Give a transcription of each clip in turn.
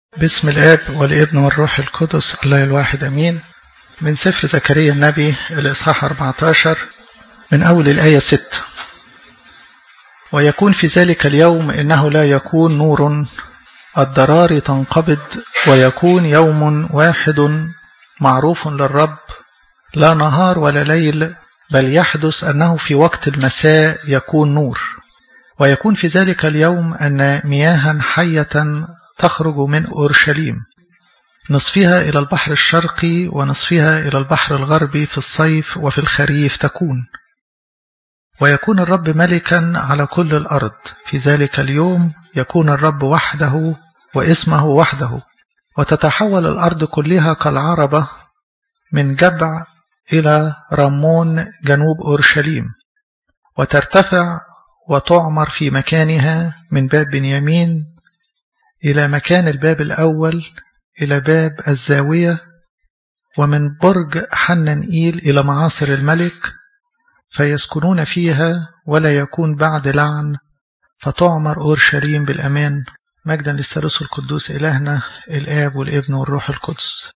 باسم الآب والابن والروح القدس الله الواحد أمين من سفر زكريا النبي الإصحاح 14 من أول الآية 6 ويكون في ذلك اليوم إنه لا يكون نور الضرار تنقبض ويكون يوم واحد معروف للرب لا نهار ولا ليل بل يحدث أنه في وقت المساء يكون نور ويكون في ذلك اليوم أن مياها حية تخرج من أورشليم نصفها إلى البحر الشرقي ونصفها إلى البحر الغربي في الصيف وفي الخريف تكون ويكون الرب ملكا على كل الأرض في ذلك اليوم يكون الرب وحده واسمه وحده وتتحول الأرض كلها كالعربة من جبع إلى رمون جنوب أورشليم وترتفع وتعمر في مكانها من باب بنيامين إلى مكان الباب الأول إلى باب الزاوية ومن برج حننئيل إلى معاصر الملك فيسكنون فيها ولا يكون بعد لعن فتعمر أورشليم بالأمان مجدا للثالوث القدوس إلهنا الآب والابن والروح القدس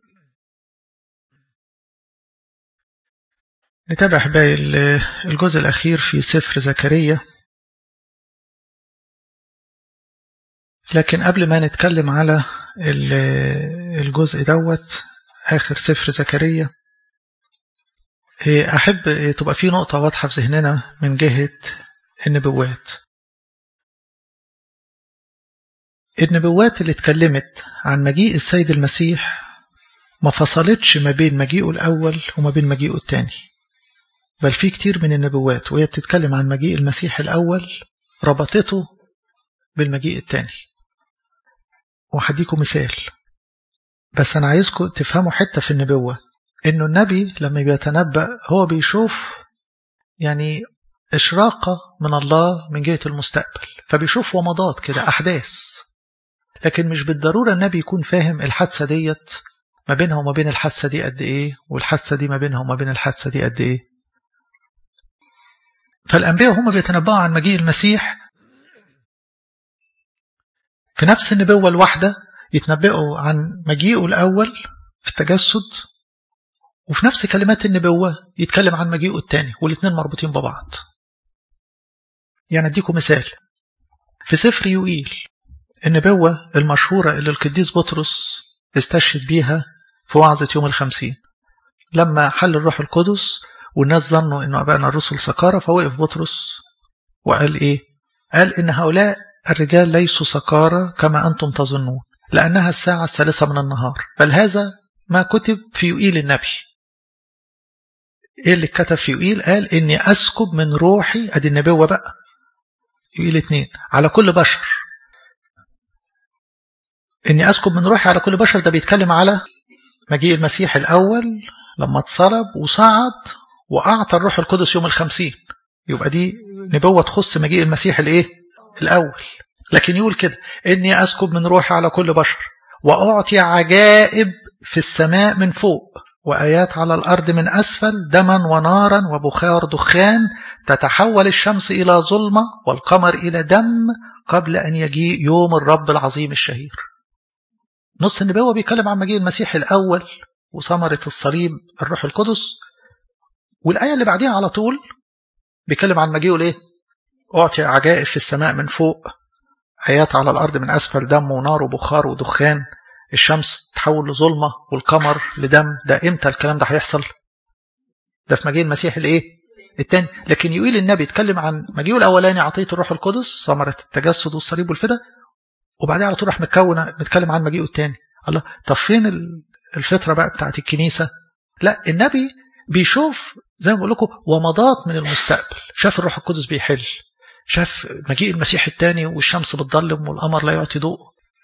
نتابع باقي الجزء الأخير في سفر زكريا لكن قبل ما نتكلم على الجزء دوت آخر سفر زكريا أحب تبقى في نقطة واضحة في ذهننا من جهة النبوات النبوات اللي اتكلمت عن مجيء السيد المسيح ما فصلتش ما بين مجيئه الأول وما بين مجيئه الثاني بل في كتير من النبوات وهي بتتكلم عن مجيء المسيح الأول ربطته بالمجيء الثاني وهديكم مثال بس أنا عايزكم تفهموا حتة في النبوة إنه النبي لما بيتنبأ هو بيشوف يعني إشراقة من الله من جهة المستقبل فبيشوف ومضات كده أحداث لكن مش بالضرورة النبي يكون فاهم الحادثة ديت ما بينها وما بين الحادثة دي قد إيه والحادثة دي ما بينها وما بين الحادثة دي قد إيه فالأنبياء هم بيتنبأوا عن مجيء المسيح في نفس النبوة الواحدة يتنبئوا عن مجيئه الأول في التجسد وفي نفس كلمات النبوة يتكلم عن مجيئه الثاني والاثنين مربوطين ببعض يعني أديكم مثال في سفر يوئيل النبوة المشهورة اللي القديس بطرس استشهد بيها في وعظة يوم الخمسين لما حل الروح القدس والناس ظنوا انه ابائنا الرسل سكارى فوقف بطرس وقال ايه قال ان هؤلاء الرجال ليسوا سكارى كما انتم تظنون لانها الساعه الثالثه من النهار بل هذا ما كتب في يوئيل النبي ايه اللي كتب في يوئيل قال اني اسكب من روحي ادي النبوه بقى يوئيل اتنين على كل بشر اني اسكب من روحي على كل بشر ده بيتكلم على مجيء المسيح الاول لما اتصلب وصعد وأعطى الروح القدس يوم الخمسين يبقى دي نبوة تخص مجيء المسيح الإيه؟ الأول لكن يقول كده إني أسكب من روحي على كل بشر وأعطي عجائب في السماء من فوق وآيات على الأرض من أسفل دما ونارا وبخار دخان تتحول الشمس إلى ظلمة والقمر إلى دم قبل أن يجيء يوم الرب العظيم الشهير نص النبوة بيتكلم عن مجيء المسيح الأول وثمرة الصليب الروح القدس والآية اللي بعديها على طول بيتكلم عن مجيئه ليه أعطي عجائب في السماء من فوق آيات على الأرض من أسفل دم ونار وبخار ودخان الشمس تحول لظلمة والقمر لدم ده إمتى الكلام ده هيحصل ده في مجيء المسيح الإيه التاني لكن يقول النبي يتكلم عن مجيئه الأولاني عطية الروح القدس ثمرة التجسد والصليب والفدا وبعدين على طول راح متكون بيتكلم عن مجيئه التاني الله طب فين الفترة بقى بتاعت الكنيسة لا النبي بيشوف زي ما بقول لكم ومضات من المستقبل شاف الروح القدس بيحل شاف مجيء المسيح الثاني والشمس بتضلم والقمر لا يعطي ضوء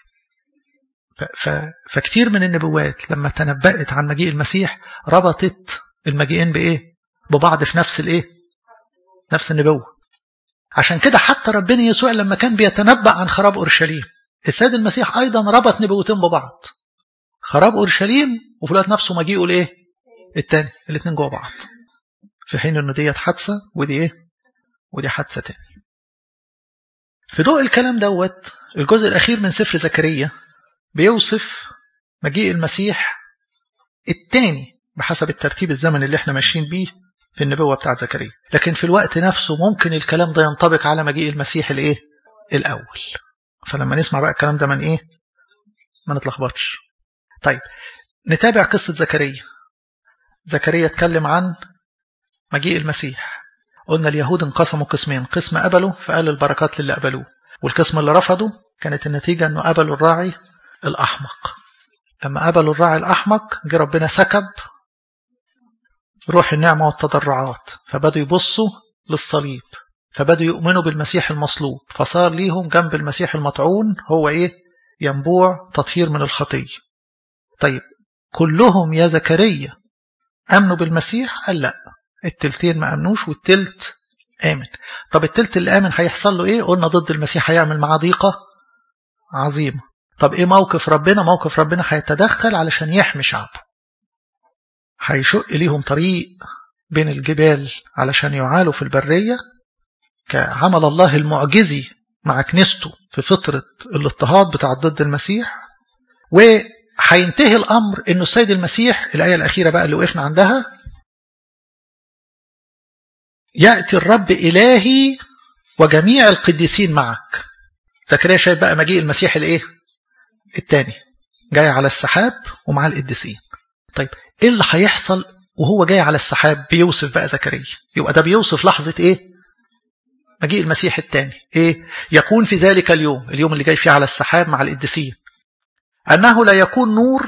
فكتير من النبوات لما تنبأت عن مجيء المسيح ربطت المجيئين بإيه ببعض في نفس الإيه نفس النبوة عشان كده حتى ربنا يسوع لما كان بيتنبأ عن خراب أورشليم السيد المسيح أيضا ربط نبوتين ببعض خراب أورشليم وفي الوقت نفسه مجيئه لإيه التاني الاثنين جوه بعض في حين انه ديت حادثه ودي ايه ودي حادثه تاني في ضوء الكلام دوت الجزء الاخير من سفر زكريا بيوصف مجيء المسيح الثاني بحسب الترتيب الزمني اللي احنا ماشيين بيه في النبوة بتاعت زكريا لكن في الوقت نفسه ممكن الكلام ده ينطبق على مجيء المسيح الايه الأول فلما نسمع بقى الكلام ده من ايه ما نتلخبطش طيب نتابع قصة زكريا زكريا اتكلم عن مجيء المسيح قلنا اليهود انقسموا قسمين قسم قبلوا فقال البركات للي قبلوه والقسم اللي رفضوا كانت النتيجة انه قبلوا الراعي الأحمق لما قبلوا الراعي الأحمق جه ربنا سكب روح النعمة والتضرعات فبدوا يبصوا للصليب فبدوا يؤمنوا بالمسيح المصلوب فصار ليهم جنب المسيح المطعون هو ايه ينبوع تطهير من الخطية طيب كلهم يا زكريا امنوا بالمسيح قال لا التلتين ما امنوش والتلت امن طب التلت اللي امن هيحصل له ايه قلنا ضد المسيح هيعمل معاه ضيقه عظيمه طب ايه موقف ربنا موقف ربنا هيتدخل علشان يحمي شعبه هيشق ليهم طريق بين الجبال علشان يعالوا في البرية كعمل الله المعجزي مع كنيسته في فترة الاضطهاد بتاع ضد المسيح وهينتهي الأمر أنه السيد المسيح الآية الأخيرة بقى اللي وقفنا عندها يأتي الرب إلهي وجميع القديسين معك زكريا شايف بقى مجيء المسيح الايه الثاني جاي على السحاب ومع القديسين طيب ايه اللي هيحصل وهو جاي على السحاب بيوصف بقى زكريا يبقى ده بيوصف لحظة ايه مجيء المسيح الثاني ايه يكون في ذلك اليوم اليوم اللي جاي فيه على السحاب مع القديسين انه لا يكون نور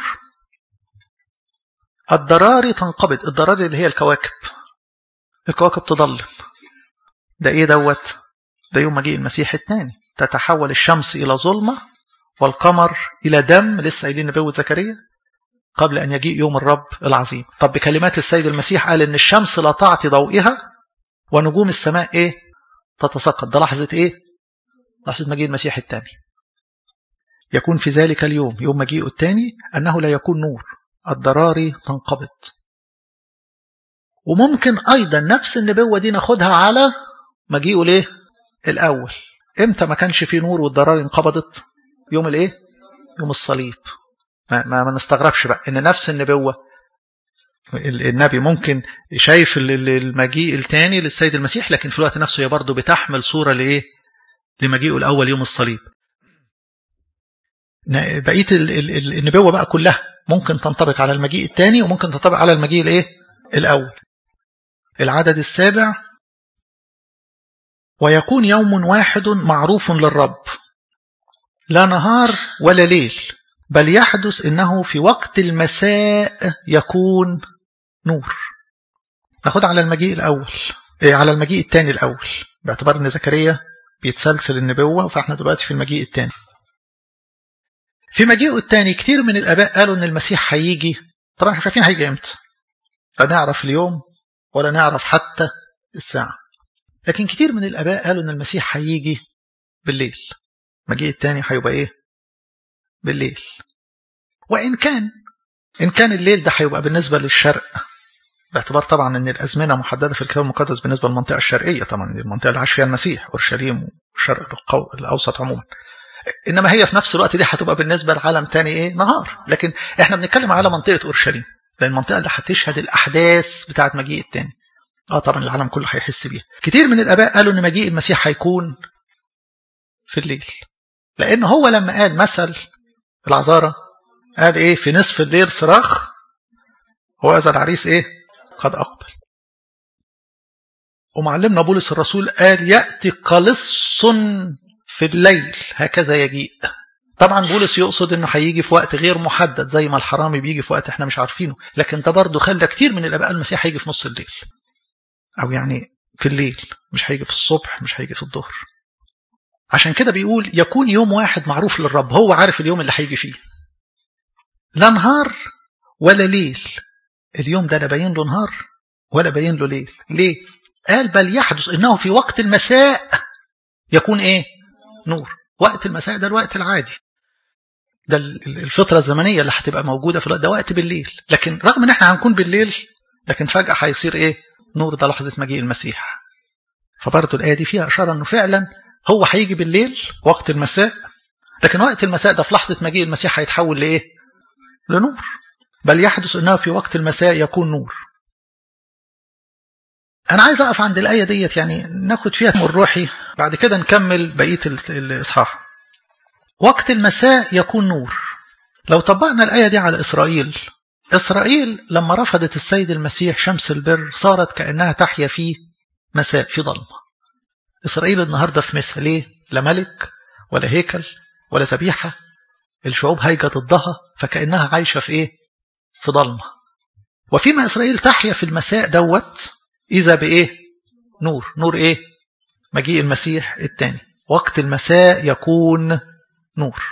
الضراري تنقبض الضراري اللي هي الكواكب الكواكب تضلم ده ايه دوت ده يوم مجيء المسيح الثاني تتحول الشمس الى ظلمه والقمر الى دم لسه قايلين نبوه زكريا قبل أن يجيء يوم الرب العظيم طب بكلمات السيد المسيح قال إن الشمس لا تعطي ضوئها ونجوم السماء إيه تتساقط ده لحظة إيه لحظة مجيء المسيح الثاني يكون في ذلك اليوم يوم مجيئه الثاني أنه لا يكون نور الضراري تنقبض وممكن أيضا نفس النبوة دي ناخدها على مجيئه ليه الأول إمتى ما كانش فيه نور والضراري انقبضت يوم الإيه يوم الصليب ما, ما, ما نستغربش بقى ان نفس النبوة النبي ممكن شايف المجيء الثاني للسيد المسيح لكن في الوقت نفسه هي برضه بتحمل صورة لإيه لمجيئه الأول يوم الصليب بقية النبوة بقى كلها ممكن تنطبق على المجيء الثاني وممكن تنطبق على المجيء الايه الأول العدد السابع ويكون يوم واحد معروف للرب لا نهار ولا ليل بل يحدث انه في وقت المساء يكون نور ناخد على المجيء الاول إيه على المجيء الثاني الاول باعتبار ان زكريا بيتسلسل النبوه فاحنا دلوقتي في المجيء الثاني في مجيئه الثاني كتير من الاباء قالوا ان المسيح هيجي طبعا احنا مش عارفين هيجي امتى لا نعرف اليوم ولا نعرف حتى الساعه لكن كتير من الاباء قالوا ان المسيح هيجي بالليل المجيء الثاني هيبقى ايه بالليل وإن كان إن كان الليل ده هيبقى بالنسبة للشرق باعتبار طبعا أن الأزمنة محددة في الكتاب المقدس بالنسبة للمنطقة الشرقية طبعا المنطقة اللي عاش فيها المسيح أورشليم والشرق الأوسط عموما إنما هي في نفس الوقت دي هتبقى بالنسبة لعالم تاني إيه نهار لكن إحنا بنتكلم على منطقة أورشليم لأن المنطقة اللي هتشهد الأحداث بتاعة مجيء التاني اه طبعا العالم كله هيحس بيها كتير من الآباء قالوا إن مجيء المسيح هيكون في الليل لأن هو لما قال مثل العذارة قال ايه في نصف الليل صراخ هو هذا العريس ايه قد اقبل ومعلمنا بولس الرسول قال ياتي قلص في الليل هكذا يجيء طبعا بولس يقصد انه هيجي في وقت غير محدد زي ما الحرامي بيجي في وقت احنا مش عارفينه لكن ده برضه خلى كتير من الاباء المسيح هيجي في نص الليل او يعني في الليل مش هيجي في الصبح مش هيجي في الظهر عشان كده بيقول يكون يوم واحد معروف للرب هو عارف اليوم اللي هيجي فيه لا نهار ولا ليل اليوم ده لا باين له نهار ولا باين له ليل ليه قال بل يحدث انه في وقت المساء يكون ايه نور وقت المساء ده الوقت العادي ده الفترة الزمنية اللي هتبقى موجودة في الوقت ده وقت بالليل لكن رغم ان احنا هنكون بالليل لكن فجأة هيصير ايه نور ده لحظة مجيء المسيح فبرضه الآية دي فيها إشارة انه فعلا هو هيجي بالليل وقت المساء لكن وقت المساء ده في لحظة مجيء المسيح هيتحول لإيه لنور بل يحدث أنه في وقت المساء يكون نور أنا عايز أقف عند الآية ديت يعني ناخد فيها من روحي بعد كده نكمل بقية الإصحاح وقت المساء يكون نور لو طبقنا الآية دي على إسرائيل إسرائيل لما رفضت السيد المسيح شمس البر صارت كأنها تحيا في مساء في ظلمة إسرائيل النهاردة في مسا ليه؟ لا ملك ولا هيكل ولا ذبيحة الشعوب هايجة ضدها فكأنها عايشة في إيه؟ في ظلمة وفيما إسرائيل تحيا في المساء دوت إذا بإيه؟ نور نور إيه؟ مجيء المسيح الثاني وقت المساء يكون نور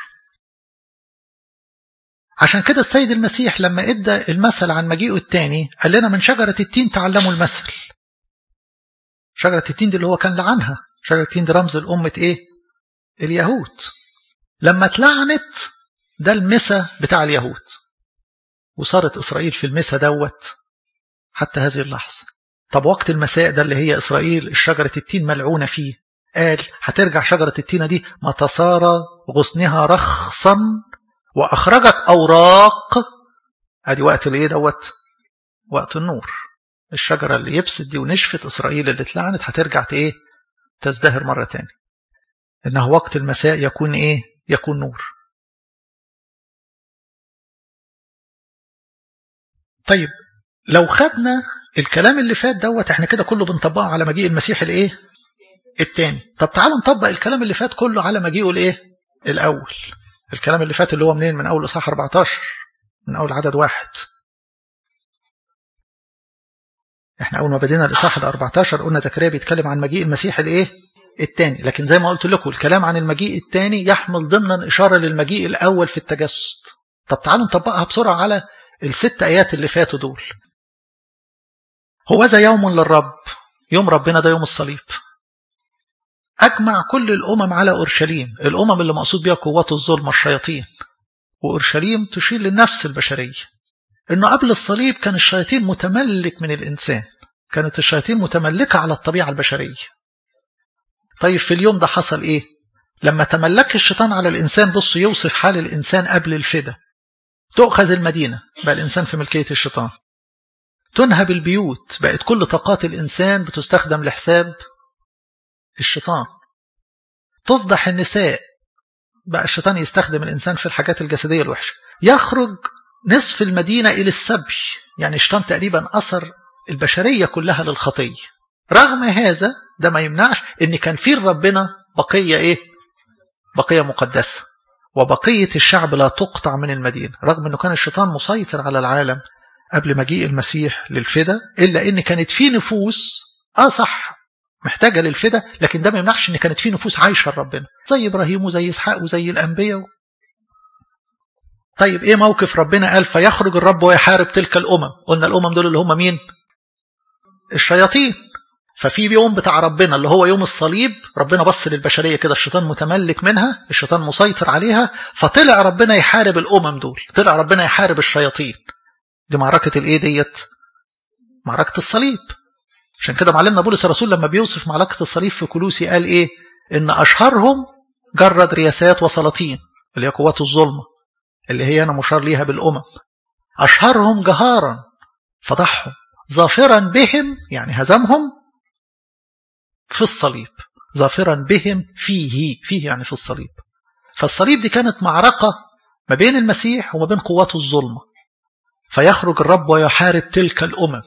عشان كده السيد المسيح لما ادى المثل عن مجيئه الثاني قال لنا من شجرة التين تعلموا المثل شجرة التين دي اللي هو كان لعنها شجرة التين دي رمز الأمة إيه؟ اليهود لما اتلعنت ده المسا بتاع اليهود وصارت إسرائيل في المسا دوت حتى هذه اللحظة طب وقت المساء ده اللي هي إسرائيل الشجرة التين ملعونة فيه قال هترجع شجرة التينة دي متى صار غصنها رخصا وأخرجت أوراق أدي وقت الإيه دوت وقت النور الشجرة اللي يبست دي ونشفت إسرائيل اللي اتلعنت هترجع إيه تزدهر مرة تاني إنه وقت المساء يكون إيه يكون نور طيب لو خدنا الكلام اللي فات دوت احنا كده كله بنطبقه على مجيء المسيح الايه التاني طب تعالوا نطبق الكلام اللي فات كله على مجيئه الايه الاول الكلام اللي فات اللي هو منين من اول اصحاح 14 من اول عدد واحد احنا اول ما بدينا الاصحاح ال 14 قلنا زكريا بيتكلم عن مجيء المسيح الايه الثاني لكن زي ما قلت لكم الكلام عن المجيء الثاني يحمل ضمنا اشاره للمجيء الاول في التجسد طب تعالوا نطبقها بسرعه على الست ايات اللي فاتوا دول هو ذا يوم للرب يوم ربنا ده يوم الصليب أجمع كل الأمم على أورشليم الأمم اللي مقصود بها قوات الظلم الشياطين وأورشليم تشير للنفس البشرية إنه قبل الصليب كان الشياطين متملك من الإنسان كانت الشياطين متملكة على الطبيعة البشرية طيب في اليوم ده حصل إيه لما تملك الشيطان على الإنسان بص يوصف حال الإنسان قبل الفدا تؤخذ المدينة بقى الإنسان في ملكية الشيطان تنهب البيوت بقت كل طاقات الإنسان بتستخدم لحساب الشيطان تفضح النساء بقى الشيطان يستخدم الإنسان في الحاجات الجسدية الوحشة يخرج نصف المدينة إلى السبي يعني الشيطان تقريبا أثر البشرية كلها للخطية رغم هذا ده ما يمنعش ان كان في ربنا بقية ايه بقية مقدسة وبقية الشعب لا تقطع من المدينة رغم انه كان الشيطان مسيطر على العالم قبل مجيء المسيح للفدا إلا ان كانت في نفوس اه صح محتاجة للفدا لكن ده ما يمنعش ان كانت في نفوس عايشة لربنا زي ابراهيم وزي اسحاق وزي الانبياء طيب ايه موقف ربنا قال فيخرج الرب ويحارب تلك الامم قلنا الامم دول اللي هم مين الشياطين ففي يوم بتاع ربنا اللي هو يوم الصليب ربنا بص للبشرية كده الشيطان متملك منها الشيطان مسيطر عليها فطلع ربنا يحارب الأمم دول طلع ربنا يحارب الشياطين دي معركة الايه ديت معركة الصليب عشان كده معلمنا بولس الرسول لما بيوصف معركة الصليب في كلوسي قال ايه ان اشهرهم جرد رياسات وسلاطين اللي هي قوات الظلمة اللي هي انا مشار ليها بالامم اشهرهم جهارا فضحهم ظافرا بهم يعني هزمهم في الصليب ظافرا بهم فيه فيه يعني في الصليب فالصليب دي كانت معركة ما بين المسيح وما بين قوات الظلمة فيخرج الرب ويحارب تلك الأمم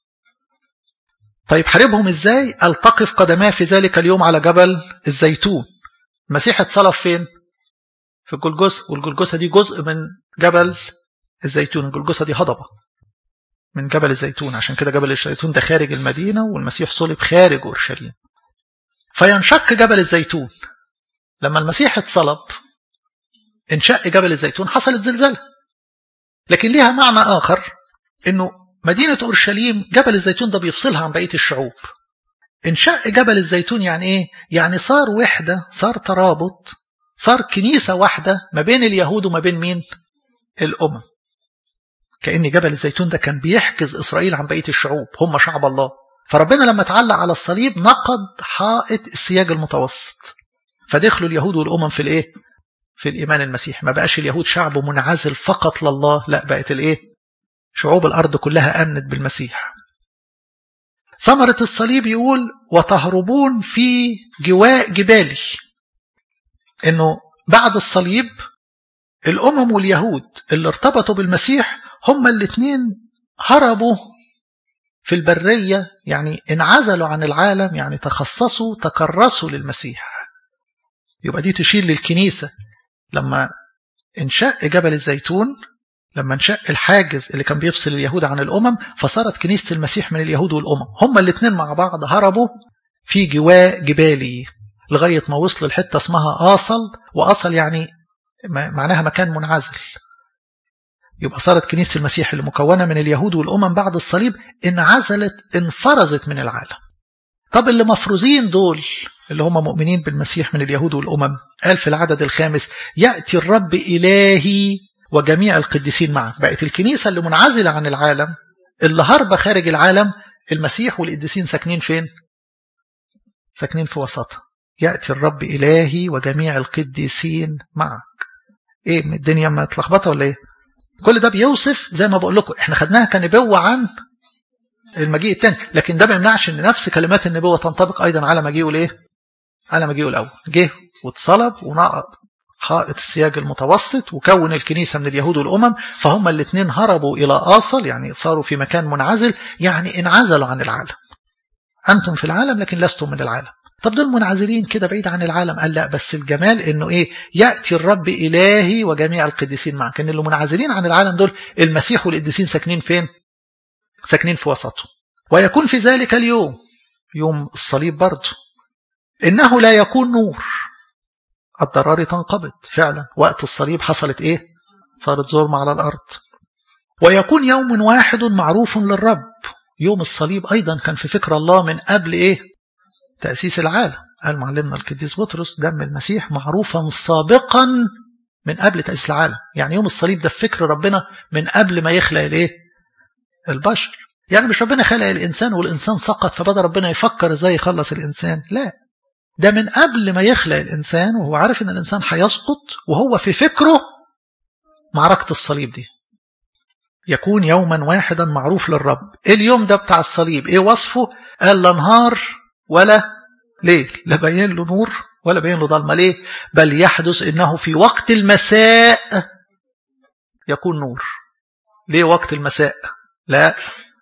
طيب حاربهم ازاي التقف قدماه في ذلك اليوم على جبل الزيتون المسيح اتصلب فين في الجلجسة والجلجسة دي جزء من جبل الزيتون الجلجسة دي هضبة من جبل الزيتون عشان كده جبل الزيتون ده خارج المدينة والمسيح صلب خارج أورشليم فينشق جبل الزيتون لما المسيح اتصلب انشق جبل الزيتون حصلت زلزال لكن ليها معنى آخر انه مدينة أورشليم جبل الزيتون ده بيفصلها عن بقية الشعوب انشق جبل الزيتون يعني ايه يعني صار وحدة صار ترابط صار كنيسة واحدة ما بين اليهود وما بين مين الأمم كأن جبل الزيتون ده كان بيحجز إسرائيل عن بقية الشعوب هم شعب الله فربنا لما تعلق على الصليب نقض حائط السياج المتوسط فدخلوا اليهود والأمم في الإيه؟ في الإيمان المسيح ما بقاش اليهود شعب منعزل فقط لله لا بقت الإيه شعوب الأرض كلها أمنت بالمسيح ثمرة الصليب يقول وتهربون في جواء جبالي انه بعد الصليب الامم واليهود اللي ارتبطوا بالمسيح هما الاثنين هربوا في البرية يعني انعزلوا عن العالم يعني تخصصوا تكرسوا للمسيح يبقى دي تشير للكنيسة لما انشق جبل الزيتون لما انشق الحاجز اللي كان بيفصل اليهود عن الأمم فصارت كنيسة المسيح من اليهود والأمم هما الاثنين مع بعض هربوا في جواء جبالي لغاية ما وصلوا الحتة اسمها آصل وآصل يعني معناها مكان منعزل يبقى صارت كنيسة المسيح اللي مكونة من اليهود والأمم بعد الصليب انعزلت انفرزت من العالم طب اللي مفروزين دول اللي هم مؤمنين بالمسيح من اليهود والأمم قال في العدد الخامس يأتي الرب إلهي وجميع القديسين معه بقت الكنيسة اللي منعزلة عن العالم اللي هربة خارج العالم المسيح والقديسين ساكنين فين ساكنين في وسطها يأتي الرب إلهي وجميع القديسين معك ايه من الدنيا ما تلخبطها ولا ايه كل ده بيوصف زي ما بقول لكم احنا خدناها كنبوة عن المجيء الثاني لكن ده ما يمنعش ان نفس كلمات النبوة تنطبق ايضا على مجيئه الايه على مجيئه الاول جه واتصلب ونقض حائط السياج المتوسط وكون الكنيسة من اليهود والأمم فهم الاثنين هربوا إلى آصل يعني صاروا في مكان منعزل يعني انعزلوا عن العالم أنتم في العالم لكن لستم من العالم طب دول منعزلين كده بعيد عن العالم قال لا بس الجمال انه ايه ياتي الرب الهي وجميع القديسين معك ان اللي منعزلين عن العالم دول المسيح والقديسين ساكنين فين ساكنين في وسطه ويكون في ذلك اليوم يوم الصليب برضه انه لا يكون نور الضرار تنقبض فعلا وقت الصليب حصلت ايه صارت ظلمة على الارض ويكون يوم واحد معروف للرب يوم الصليب ايضا كان في فكر الله من قبل ايه تأسيس العالم قال معلمنا القديس بطرس دم المسيح معروفا سابقا من قبل تأسيس العالم يعني يوم الصليب ده في فكر ربنا من قبل ما يخلق الايه البشر يعني مش ربنا خلق الإنسان والإنسان سقط فبدأ ربنا يفكر ازاي يخلص الإنسان لا ده من قبل ما يخلق الإنسان وهو عارف ان الإنسان هيسقط وهو في فكره معركة الصليب دي يكون يوما واحدا معروف للرب اليوم ده بتاع الصليب ايه وصفه قال لا نهار ولا ليل لا بين له نور ولا بين له ظلمة ليه بل يحدث انه في وقت المساء يكون نور ليه وقت المساء لا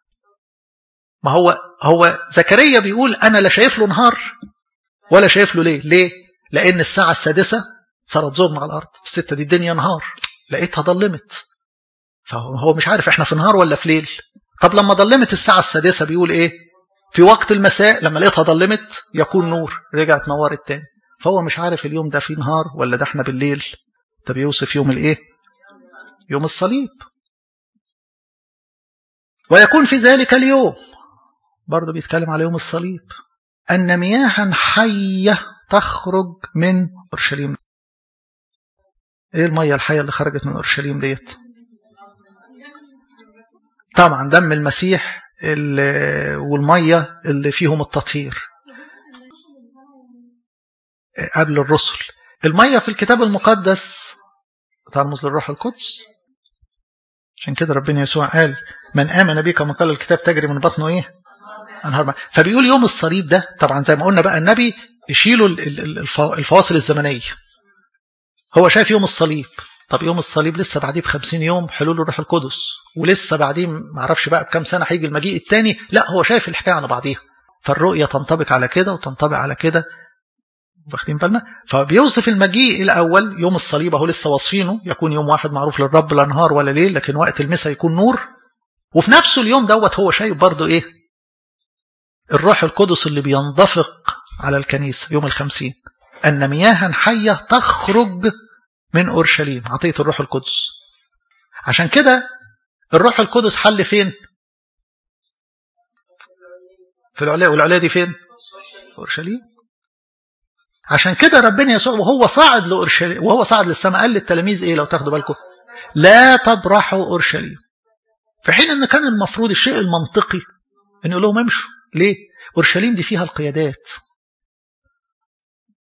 ما هو هو زكريا بيقول انا لا شايف له نهار ولا شايف له ليل ليه لان الساعة السادسة صارت ظلمة على الارض الستة دي الدنيا نهار لقيتها ضلمت فهو مش عارف احنا في نهار ولا في ليل طب لما ضلمت الساعة السادسة بيقول ايه في وقت المساء لما لقيتها ضلمت يكون نور رجعت نورت تاني فهو مش عارف اليوم ده في نهار ولا ده احنا بالليل ده بيوصف يوم الايه يوم الصليب ويكون في ذلك اليوم برضه بيتكلم على يوم الصليب أن مياها حية تخرج من أورشليم ايه المية الحية اللي خرجت من أورشليم ديت طبعا دم المسيح والمية اللي فيهم التطهير قبل الرسل المية في الكتاب المقدس ترمز للروح القدس عشان كده ربنا يسوع قال من آمن بي كما قال الكتاب تجري من بطنه ايه انهار ماء فبيقول يوم الصليب ده طبعا زي ما قلنا بقى النبي يشيلوا الفواصل الزمنية هو شايف يوم الصليب طب يوم الصليب لسه بعديه بخمسين يوم حلول الروح القدس ولسه بعديه معرفش بقى بكام سنة هيجي المجيء الثاني لا هو شايف الحكاية على بعضيها فالرؤية تنطبق على كده وتنطبق على كده واخدين بالنا فبيوصف المجيء الأول يوم الصليب اهو لسه واصفينه يكون يوم واحد معروف للرب لا نهار ولا ليل لكن وقت المساء يكون نور وفي نفسه اليوم دوت هو شايف برضه ايه الروح القدس اللي بينضفق على الكنيسة يوم الخمسين أن مياها حية تخرج من أورشليم عطية الروح القدس عشان كده الروح القدس حل فين في العليا والعليا دي فين في أورشليم عشان كده ربنا يسوع وهو صاعد لأورشليم وهو صاعد للسماء قال للتلاميذ ايه لو تاخدوا بالكم لا تبرحوا أورشليم في حين ان كان المفروض الشيء المنطقي ان يقول لهم امشوا ليه أورشليم دي فيها القيادات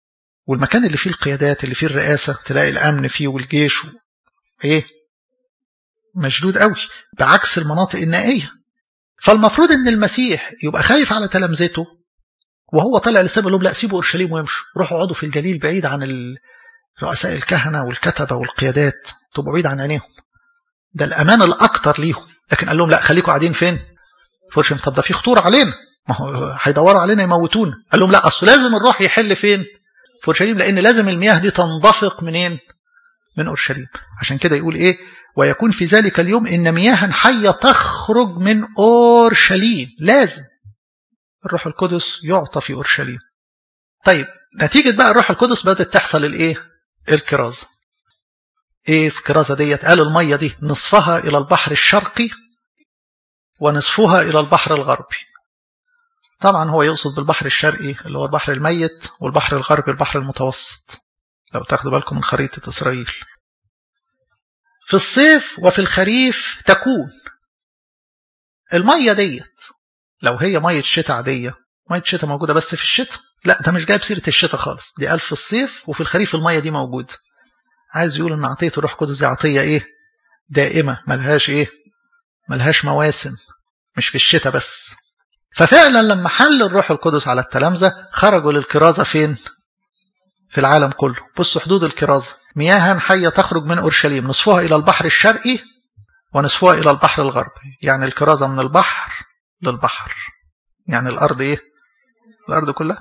والمكان اللي فيه القيادات اللي فيه الرئاسة تلاقي الأمن فيه والجيش و... إيه مشدود قوي بعكس المناطق النائية فالمفروض ان المسيح يبقى خايف على تلامذته وهو طلع لسبب لهم لا سيبوا اورشليم ويمشوا روحوا اقعدوا في الجليل بعيد عن رؤساء الكهنه والكتبه والقيادات تبقوا بعيد عن عينيهم ده الامان الاكتر ليهم لكن قال لهم لا خليكم قاعدين فين في اورشليم طب ده في خطوره علينا ما هو هيدوروا علينا يموتونا قال لهم لا اصل لازم الروح يحل فين في اورشليم لان لازم المياه دي تنضفق منين من اورشليم عشان كده يقول ايه ويكون في ذلك اليوم إن مياها حية تخرج من أورشليم لازم الروح القدس يعطى في أورشليم طيب نتيجة بقى الروح القدس بدأت تحصل الإيه الكرازة إيه الكرازة ديت قال المية دي نصفها إلى البحر الشرقي ونصفها إلى البحر الغربي طبعا هو يقصد بالبحر الشرقي اللي هو البحر الميت والبحر الغربي البحر المتوسط لو تاخدوا بالكم من خريطة إسرائيل في الصيف وفي الخريف تكون المية ديت لو هي مية شتاء عادية مية شتاء موجودة بس في الشتاء لا ده مش جايب سيرة الشتاء خالص دي قال في الصيف وفي الخريف المية دي موجودة عايز يقول ان عطية الروح القدس دي عطية ايه دائمة ملهاش ايه ملهاش مواسم مش في الشتاء بس ففعلا لما حل الروح القدس على التلامذة خرجوا للكرازة فين في العالم كله بصوا حدود الكرازة مياها حية تخرج من أورشليم نصفها إلى البحر الشرقي ونصفها إلى البحر الغربي يعني الكرازة من البحر للبحر يعني الأرض إيه الأرض كلها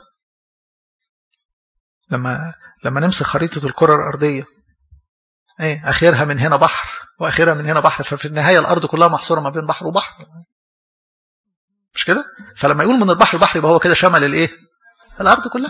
لما لما نمسك خريطة الكرة الأرضية إيه آخرها من هنا بحر وآخرها من هنا بحر ففي النهاية الأرض كلها محصورة ما بين بحر وبحر مش كده فلما يقول من البحر البحر يبقى هو كده شمل الإيه الأرض كلها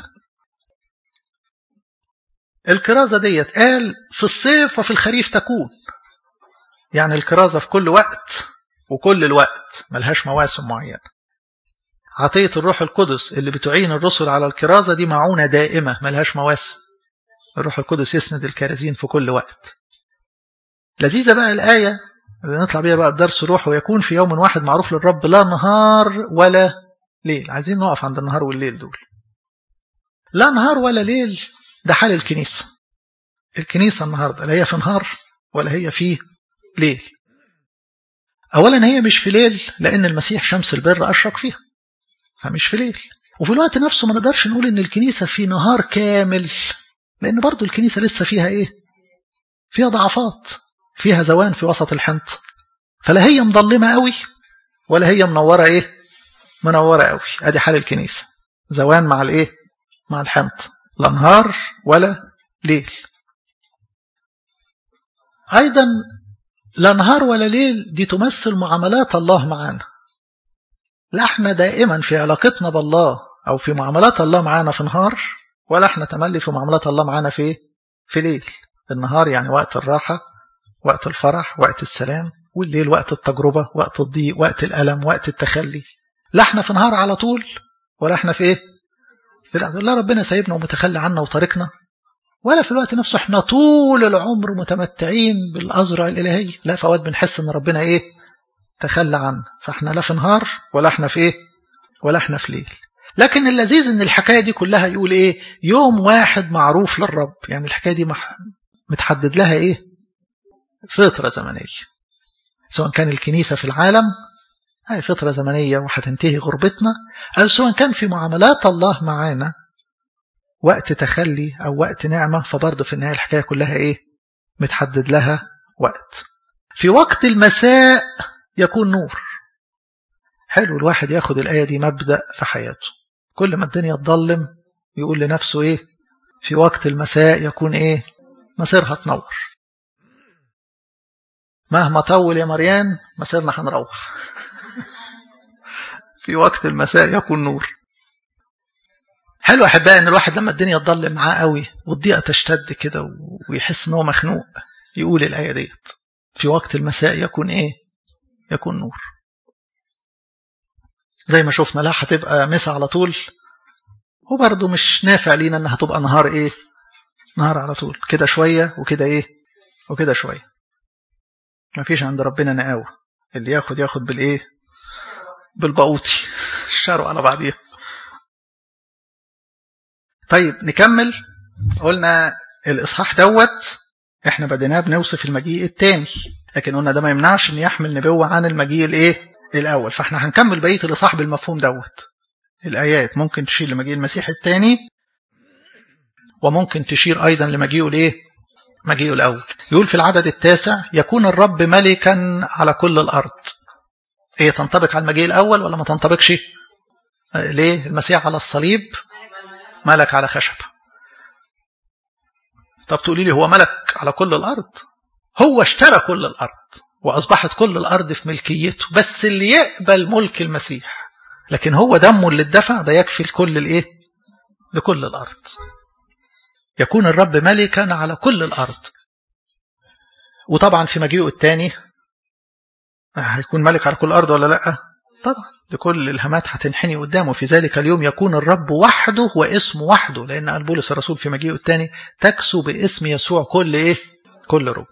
الكرازة ديت قال في الصيف وفي الخريف تكون يعني الكرازة في كل وقت وكل الوقت ملهاش مواسم معينة عطية الروح القدس اللي بتعين الرسل على الكرازة دي معونة دائمة ملهاش مواسم الروح القدس يسند الكارزين في كل وقت لذيذة بقى الآية اللي نطلع بيها بقى بدرس روح ويكون في يوم واحد معروف للرب لا نهار ولا ليل عايزين نقف عند النهار والليل دول لا نهار ولا ليل ده حال الكنيسة الكنيسة النهاردة لا هي في نهار ولا هي في ليل أولا هي مش في ليل لأن المسيح شمس البر أشرق فيها فمش في ليل وفي الوقت نفسه ما نقدرش نقول إن الكنيسة في نهار كامل لأن برضو الكنيسة لسه فيها إيه فيها ضعفات فيها زوان في وسط الحنط فلا هي مظلمة قوي ولا هي منورة إيه منورة قوي أدي حال الكنيسة زوان مع الإيه مع الحنط لا نهار ولا ليل أيضا لا نهار ولا ليل دي تمثل معاملات الله معنا لا احنا دائما في علاقتنا بالله أو في معاملات الله معنا في نهار ولا احنا تملي في معاملات الله معنا في في ليل النهار يعني وقت الراحة وقت الفرح وقت السلام والليل وقت التجربة وقت الضيق وقت الألم وقت التخلي لا احنا في نهار على طول ولا احنا في ايه في لا ربنا سايبنا ومتخلى عنا وطريقنا ولا في الوقت نفسه احنا طول العمر متمتعين بالأزرع الإلهية لا فوات بنحس ان ربنا ايه تخلى عنا فاحنا لا في نهار ولا احنا في ايه ولا احنا في ليل لكن اللذيذ ان الحكاية دي كلها يقول ايه يوم واحد معروف للرب يعني الحكاية دي متحدد لها ايه فترة زمنية سواء كان الكنيسة في العالم هاي فترة زمنية وهتنتهي غربتنا أو سواء كان في معاملات الله معانا وقت تخلي أو وقت نعمة فبرضه في النهاية الحكاية كلها إيه متحدد لها وقت في وقت المساء يكون نور حلو الواحد ياخد الآية دي مبدأ في حياته كل ما الدنيا تضلم يقول لنفسه إيه في وقت المساء يكون إيه مسيرها تنور مهما طول يا مريان مسيرنا هنروح في وقت المساء يكون نور حلو احبائي ان الواحد لما الدنيا تضل معاه قوي والضيقه تشتد كده ويحس ان هو مخنوق يقول الايه ديت في وقت المساء يكون ايه يكون نور زي ما شفنا لا هتبقى مسا على طول وبرضه مش نافع لينا انها تبقى نهار ايه نهار على طول كده شويه وكده ايه وكده شويه مفيش عند ربنا نقاوه اللي ياخد ياخد بالايه بالبقوطي الشارع على بعضيها طيب نكمل قلنا الإصحاح دوت احنا بديناه بنوصف المجيء الثاني لكن قلنا ده ما يمنعش ان يحمل نبوة عن المجيء الايه الاول فاحنا هنكمل بقية الإصحاح بالمفهوم دوت الآيات ممكن تشير لمجيء المسيح الثاني وممكن تشير أيضا لمجيئه الايه مجيئه الأول يقول في العدد التاسع يكون الرب ملكا على كل الأرض ايه تنطبق على المجيء الأول ولا ما تنطبقش ليه المسيح على الصليب ملك على خشب طب تقولي لي هو ملك على كل الأرض هو اشترى كل الأرض وأصبحت كل الأرض في ملكيته بس اللي يقبل ملك المسيح لكن هو دمه اللي اتدفع ده يكفي لكل الايه لكل الأرض يكون الرب ملكا على كل الأرض وطبعا في مجيئه الثاني هيكون ملك على كل الأرض ولا لا طبعا لكل الهمات هتنحني قدامه في ذلك اليوم يكون الرب وحده واسمه وحده لأن قال بولس الرسول في مجيئه الثاني تكسو باسم يسوع كل إيه كل رب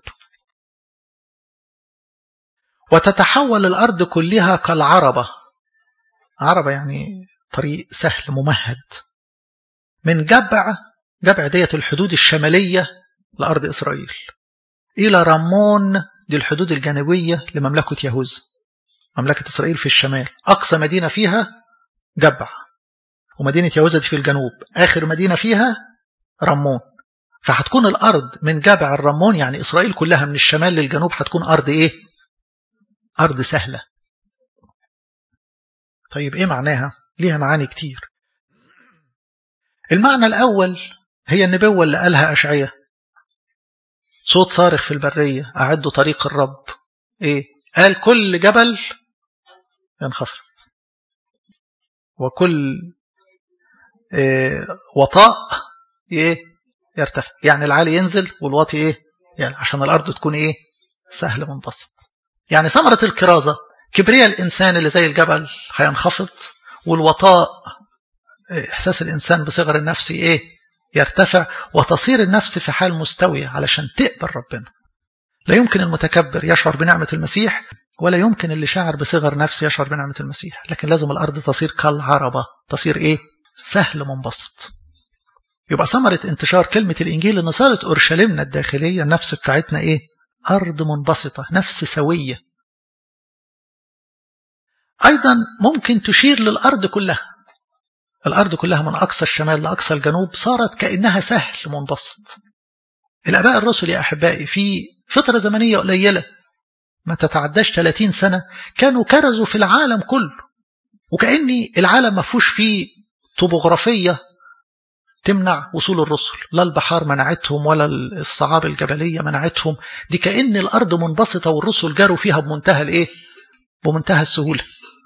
وتتحول الأرض كلها كالعربة عربة يعني طريق سهل ممهد من جبع جبع ديت الحدود الشمالية لأرض إسرائيل إلى رمون دي الحدود الجنوبية لمملكة يهوذا مملكة إسرائيل في الشمال أقصى مدينة فيها جبع ومدينة يهوذا دي في الجنوب آخر مدينة فيها رمون فهتكون الأرض من جبع الرمون يعني إسرائيل كلها من الشمال للجنوب هتكون أرض إيه أرض سهلة طيب إيه معناها ليها معاني كتير المعنى الأول هي النبوة اللي قالها أشعية صوت صارخ في البرية أعدوا طريق الرب إيه قال كل جبل ينخفض وكل إيه وطاء إيه يرتفع يعني العالي ينزل والواطي إيه يعني عشان الأرض تكون إيه سهل منبسط يعني ثمرة الكرازة كبرياء الإنسان اللي زي الجبل هينخفض والوطاء إحساس الإنسان بصغر النفس إيه يرتفع وتصير النفس في حال مستوية علشان تقبل ربنا لا يمكن المتكبر يشعر بنعمة المسيح ولا يمكن اللي شاعر بصغر نفس يشعر بنعمة المسيح لكن لازم الأرض تصير كالعربة تصير إيه سهل منبسط يبقى ثمرة انتشار كلمة الإنجيل إن صارت أورشليمنا الداخلية النفس بتاعتنا إيه أرض منبسطة نفس سوية أيضا ممكن تشير للأرض كلها الأرض كلها من أقصى الشمال لأقصى الجنوب صارت كأنها سهل منبسط الآباء الرسل يا أحبائي في فترة زمنية قليلة ما تتعداش 30 سنة كانوا كرزوا في العالم كله وكأني العالم ما فيهوش فيه طبوغرافية تمنع وصول الرسل لا البحار منعتهم ولا الصعاب الجبلية منعتهم دي كأن الأرض منبسطة والرسل جاروا فيها بمنتهى الإيه؟ بمنتهى السهولة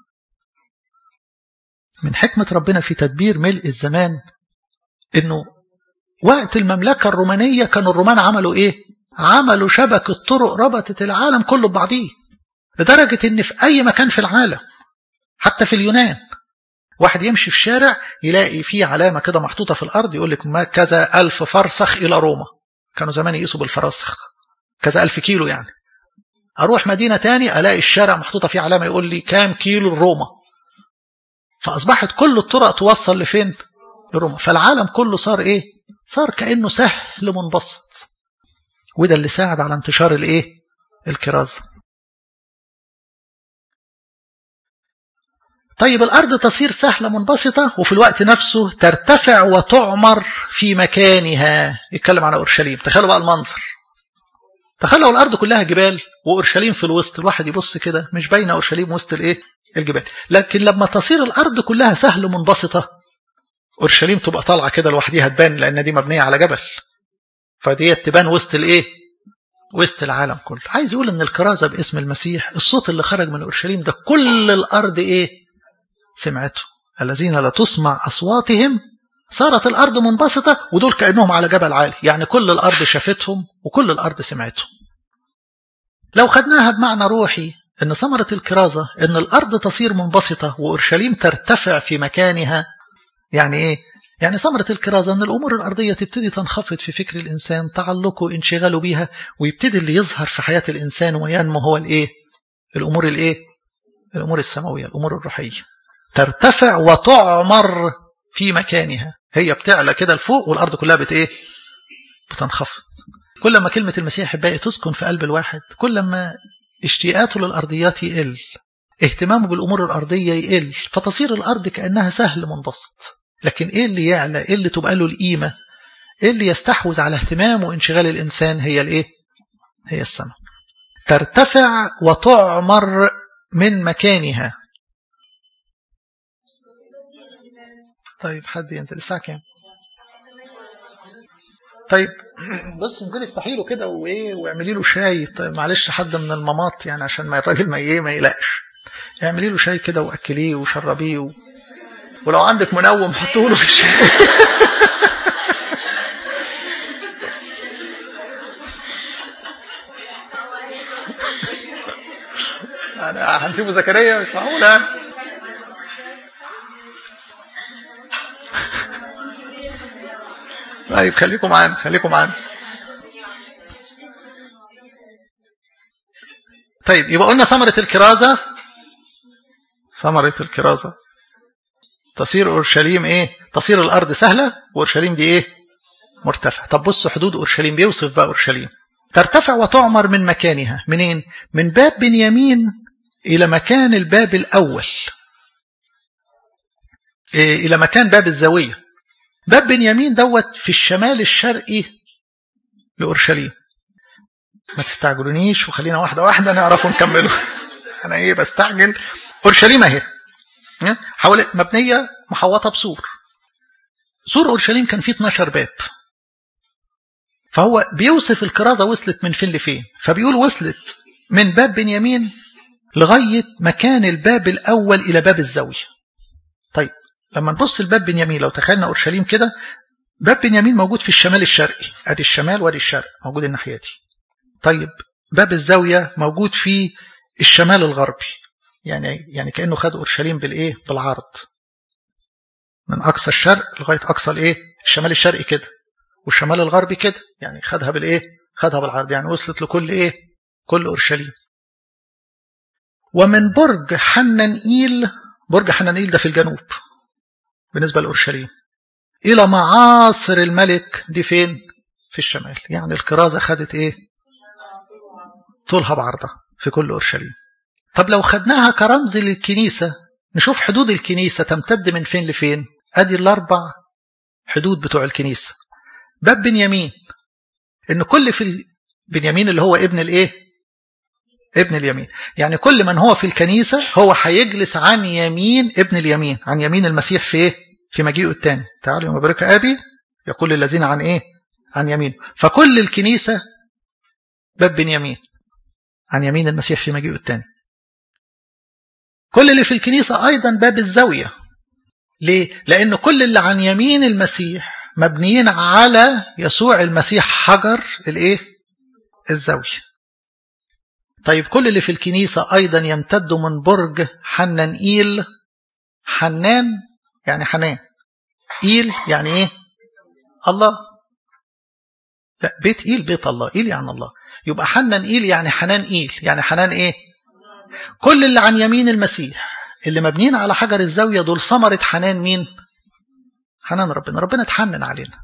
من حكمة ربنا في تدبير ملء الزمان إنه وقت المملكة الرومانية كانوا الرومان عملوا إيه؟ عملوا شبكة طرق ربطت العالم كله ببعضيه لدرجة إن في أي مكان في العالم حتى في اليونان واحد يمشي في الشارع يلاقي فيه علامة كده محطوطة في الأرض يقول لك ما كذا ألف فرسخ إلى روما كانوا زمان يقيسوا بالفراسخ كذا ألف كيلو يعني أروح مدينة تاني ألاقي الشارع محطوطة فيه علامة يقول لي كام كيلو لروما فأصبحت كل الطرق توصل لفين لروما فالعالم كله صار إيه صار كأنه سهل منبسط وده اللي ساعد على انتشار الإيه الكرازة طيب الأرض تصير سهلة منبسطة وفي الوقت نفسه ترتفع وتعمر في مكانها يتكلم عن أورشليم تخيلوا بقى المنظر تخيلوا الأرض كلها جبال وأورشليم في الوسط الواحد يبص كده مش باينه أورشليم وسط الإيه الجبال لكن لما تصير الأرض كلها سهل منبسطة أورشليم تبقى طالعة كده لوحديها تبان لأن دي مبنية على جبل فدي تبان وسط الإيه وسط العالم كله عايز يقول ان الكرازة باسم المسيح الصوت اللي خرج من أورشليم ده كل الأرض إيه سمعته الذين لا تسمع أصواتهم صارت الأرض منبسطة ودول كأنهم على جبل عالي يعني كل الأرض شافتهم وكل الأرض سمعتهم لو خدناها بمعنى روحي أن ثمرة الكرازة أن الأرض تصير منبسطة وأورشليم ترتفع في مكانها يعني إيه؟ يعني ثمرة الكرازة أن الأمور الأرضية تبتدي تنخفض في فكر الإنسان تعلقه انشغاله بيها ويبتدي اللي يظهر في حياة الإنسان وينمو هو الإيه؟ الأمور الإيه؟ الأمور السماوية الأمور الروحية ترتفع وتعمر في مكانها هي بتعلى كده لفوق والارض كلها بت ايه بتنخفض كل ما كلمه المسيح باقي تسكن في قلب الواحد كل ما اشتياقاته للارضيات يقل اهتمامه بالامور الارضيه يقل فتصير الارض كانها سهل منبسط لكن ايه اللي يعلى ايه اللي تبقى له القيمه ايه اللي يستحوذ على اهتمام وانشغال الانسان هي الايه هي السماء ترتفع وتعمر من مكانها طيب حد ينزل الساعة كام طيب بص انزلي افتحي له كده وايه واعملي له شاي طيب معلش حد من المامات يعني عشان ما الراجل ما ايه ما يقلقش اعملي له شاي كده واكليه وشربيه و... ولو عندك منوم حطوا له في الشاي انا هنسيبه زكريا مش معقوله طيب خليكم معانا خليكم معانا طيب يبقى قلنا ثمرة الكرازة ثمرة الكرازة تصير أورشليم إيه تصير الأرض سهلة وأورشليم دي إيه مرتفع طب بصوا حدود أورشليم بيوصف بقى أورشليم ترتفع وتعمر من مكانها منين من باب بنيامين إلى مكان الباب الأول إيه إلى مكان باب الزاوية باب بنيامين دوت في الشمال الشرقي لأورشليم ما تستعجلونيش وخلينا واحدة واحدة نعرف نكمله أنا إيه بستعجل أورشليم أهي حوالي مبنية محوطة بسور سور أورشليم كان فيه 12 باب فهو بيوصف الكرازة وصلت من فين لفين فبيقول وصلت من باب بنيامين لغاية مكان الباب الأول إلى باب الزاوية طيب لما نبص الباب بنيامين لو تخيلنا أورشليم كده باب بنيامين موجود في الشمال الشرقي ادي الشمال وادي الشرق موجود الناحية دي طيب باب الزاوية موجود في الشمال الغربي يعني يعني كأنه خد أورشليم بالإيه بالعرض من أقصى الشرق لغاية أقصى الإيه الشمال الشرقي كده والشمال الغربي كده يعني خدها بالإيه خدها بالعرض يعني وصلت لكل إيه كل أورشليم ومن برج حنانئيل برج حنانئيل ده في الجنوب بالنسبة لأورشليم إلى معاصر الملك دي فين في الشمال يعني الكرازة خدت إيه طولها بعرضها في كل أورشليم طب لو خدناها كرمز للكنيسة نشوف حدود الكنيسة تمتد من فين لفين أدي الأربع حدود بتوع الكنيسة باب بنيامين إن كل في بنيامين اللي هو ابن الإيه ابن اليمين يعني كل من هو في الكنيسة هو هيجلس عن يمين ابن اليمين عن يمين المسيح في ايه في مجيئه الثاني تعالوا يوم يبارك أبي يقول للذين عن ايه عن يمين فكل الكنيسة باب بنيامين عن يمين المسيح في مجيئه الثاني كل اللي في الكنيسة أيضا باب الزاوية ليه؟ لأن كل اللي عن يمين المسيح مبنيين على يسوع المسيح حجر الايه الزاوية طيب كل اللي في الكنيسة أيضا يمتد من برج حنانئيل حنان يعني حنان إيل يعني إيه الله لا بيت إيل بيت الله إيل يعني الله يبقى حنان إيل يعني حنان إيل يعني حنان إيه كل اللي عن يمين المسيح اللي مبنيين على حجر الزاوية دول ثمرة حنان مين حنان ربنا ربنا اتحنن علينا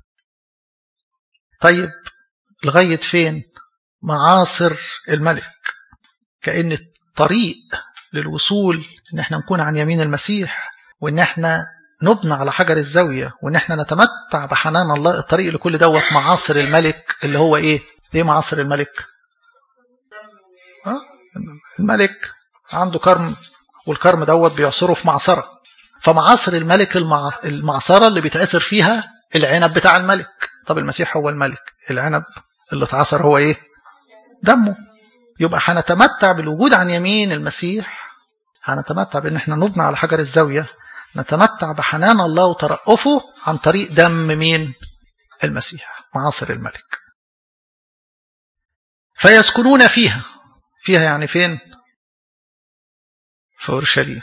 طيب لغاية فين معاصر الملك كأن الطريق للوصول ان احنا نكون عن يمين المسيح وان احنا نبنى على حجر الزاوية وان احنا نتمتع بحنان الله الطريق لكل دوت معاصر الملك اللي هو ايه ايه معاصر الملك ها؟ الملك عنده كرم والكرم دوت بيعصره في معصرة فمعاصر الملك المع... المعصرة اللي بيتعصر فيها العنب بتاع الملك طب المسيح هو الملك العنب اللي اتعصر هو ايه دمه يبقى هنتمتع بالوجود عن يمين المسيح هنتمتع بان احنا نبنى على حجر الزاوية نتمتع بحنان الله وترأفه عن طريق دم مين المسيح معاصر الملك فيسكنون فيها فيها يعني فين في أورشليم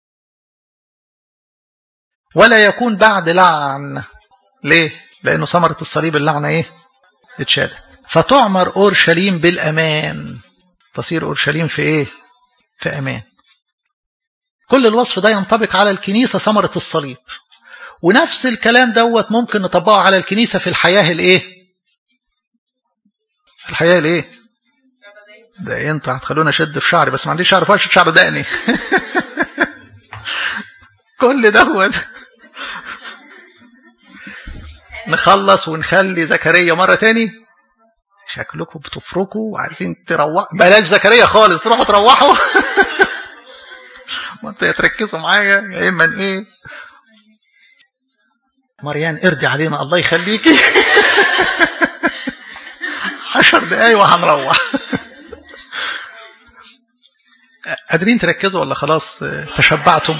ولا يكون بعد لعن ليه لأنه ثمرة الصليب اللعنة إيه اتشالت فتعمر أورشليم بالأمان تصير أورشليم في إيه في أمان كل الوصف ده ينطبق على الكنيسة ثمرة الصليب ونفس الكلام دوت ممكن نطبقه على الكنيسة في الحياة الايه في الحياة الايه ده انتوا هتخلونا شد في شعري بس ما عنديش شعر فاش شعر دقني كل دوت نخلص ونخلي زكريا مرة تاني شكلكم بتفركوا وعايزين تروحوا بلاش زكريا خالص تروحوا تروحوا ما انتوا تركزوا معايا يا اما ايه مريان ارضي علينا الله يخليكي عشر دقايق وهنروح قادرين تركزوا ولا خلاص تشبعتم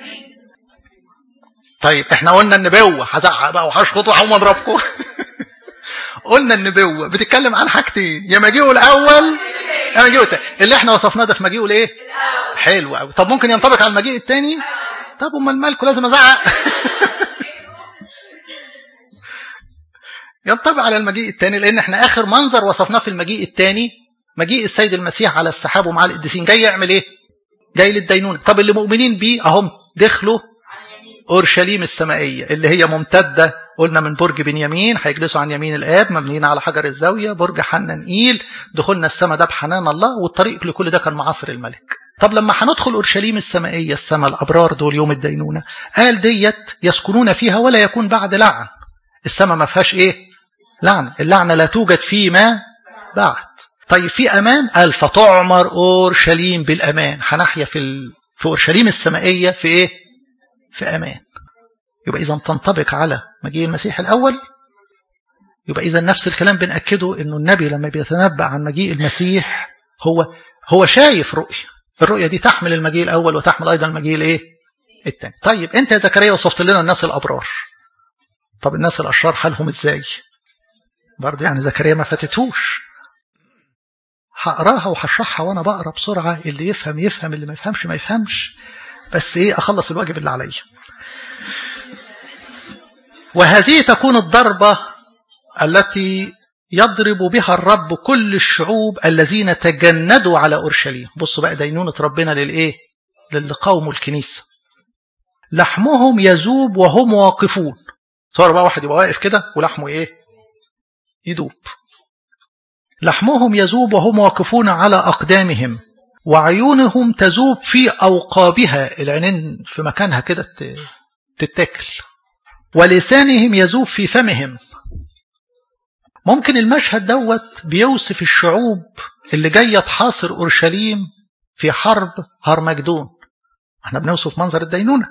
طيب احنا قلنا النبوة هزعق بقى وهشخط وهقوم اضربكم قلنا النبوة بتتكلم عن حاجتين يا مجيئه الاول يا مجيئه الثاني اللي احنا وصفناه ده في مجيئه الايه حلو قوي طب ممكن ينطبق على المجيء الثاني طب امال مالكم لازم ازعق ينطبق على المجيء الثاني لان احنا اخر منظر وصفناه في المجيء الثاني مجيء السيد المسيح على السحاب ومع القديسين جاي يعمل ايه جاي للدينونه طب اللي مؤمنين بيه اهم دخلوا اورشليم السمائيه اللي هي ممتده قلنا من برج بنيامين هيجلسوا عن يمين الاب مبنيين على حجر الزاويه برج حنانئيل دخولنا السماء ده بحنان الله والطريق لكل ده كان معاصر الملك طب لما هندخل اورشليم السمائيه السماء الابرار دول يوم الدينونه قال ديت يسكنون فيها ولا يكون بعد لعن السماء ما فيهاش ايه لعنه اللعنه لا توجد فيما بعد طيب في امان قال فتعمر اورشليم بالامان هنحيا في ال... في اورشليم السمائيه في ايه في امان يبقى اذا تنطبق على مجيء المسيح الاول يبقى اذا نفس الكلام بناكده انه النبي لما بيتنبأ عن مجيء المسيح هو هو شايف رؤيه الرؤيه دي تحمل المجيء الاول وتحمل ايضا المجيء الايه الثاني طيب انت يا زكريا وصفت لنا الناس الابرار طب الناس الاشرار حالهم ازاي برضه يعني زكريا ما فاتتوش هقراها وهشرحها وانا بقرا بسرعه اللي يفهم يفهم اللي ما يفهمش ما يفهمش بس ايه اخلص الواجب اللي عليا وهذه تكون الضربه التي يضرب بها الرب كل الشعوب الذين تجندوا على اورشليم بصوا بقى دينونه ربنا للايه للي قاوموا الكنيسه لحمهم يذوب وهم واقفون صار بقى واحد يبقى واقف كده ولحمه ايه يدوب لحمهم يذوب وهم واقفون على أقدامهم وعيونهم تذوب في أوقابها العينين في مكانها كده تتاكل ولسانهم يذوب في فمهم ممكن المشهد دوت بيوصف الشعوب اللي جاية تحاصر أورشليم في حرب هرمجدون احنا بنوصف منظر الدينونة